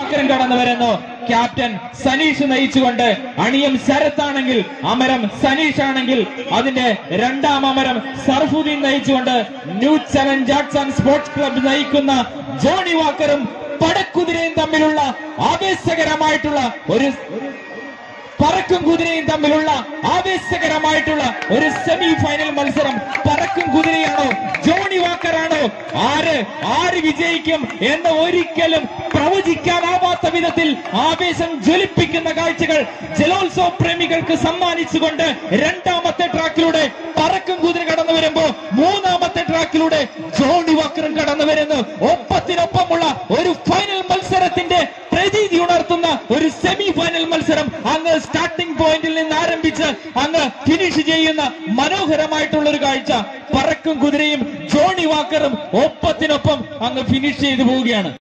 വാക്കരൻ കടന്നു വരുന്നു ക്യാപ്റ്റൻ സനീഷ് നയിച്ചുകൊണ്ട് അണിയം ശരത്താണെങ്കിൽ അമരം സനീഷ് ആണെങ്കിൽ അതിന്റെ രണ്ടാം അമരം സർഫുദ്ദീൻ നയിച്ചുകൊണ്ട് ന്യൂ ചലൻ ജാക്സൺ സ്പോർട്സ് ക്ലബ്ബ് നയിക്കുന്ന ജോണി വാക്കറും പടക്കുതിരയും തമ്മിലുള്ള ആവേശകരമായിട്ടുള്ള ഒരു പറക്കും കുതിരയും തമ്മിലുള്ള ആവേശകരമായിട്ടുള്ള ഒരു സെമി ഫൈനൽ മത്സരം പറക്കും കുതിരയാണോ ജോണി വാക്കറാണോ ആര് ആര് വിജയിക്കും എന്ന് ഒരിക്കലും പ്രവചിക്കാനാവാത്ത വിധത്തിൽ ആവേശം ജ്വലിപ്പിക്കുന്ന കാഴ്ചകൾ ജലോത്സവ പ്രേമികൾക്ക് സമ്മാനിച്ചുകൊണ്ട് രണ്ടാമത്തെ ട്രാക്കിലൂടെ പറക്കും കുതിര കടന്നു വരുമ്പോ മൂന്നാമത്തെ ട്രാക്കിലൂടെ ജോണി വാക്കറും കടന്നു വരുന്നു ഒപ്പത്തിനൊപ്പമുള്ള ഒരു ഫൈനൽ മത്സരത്തിന്റെ പ്രതീതി ഉണർത്തുന്ന ഒരു സെമി ഫൈനൽ മത്സരം അങ്ങ് സ്റ്റാർട്ടിംഗ് പോയിന്റിൽ നിന്ന് ആരംഭിച്ച് അങ്ങ് ഫിനിഷ് ചെയ്യുന്ന മനോഹരമായിട്ടുള്ള ഒരു കാഴ്ച പറക്കും കുതിരയും ജോണി വാക്കറും ഒപ്പത്തിനൊപ്പം അങ്ങ് ഫിനിഷ് ചെയ്തു പോവുകയാണ്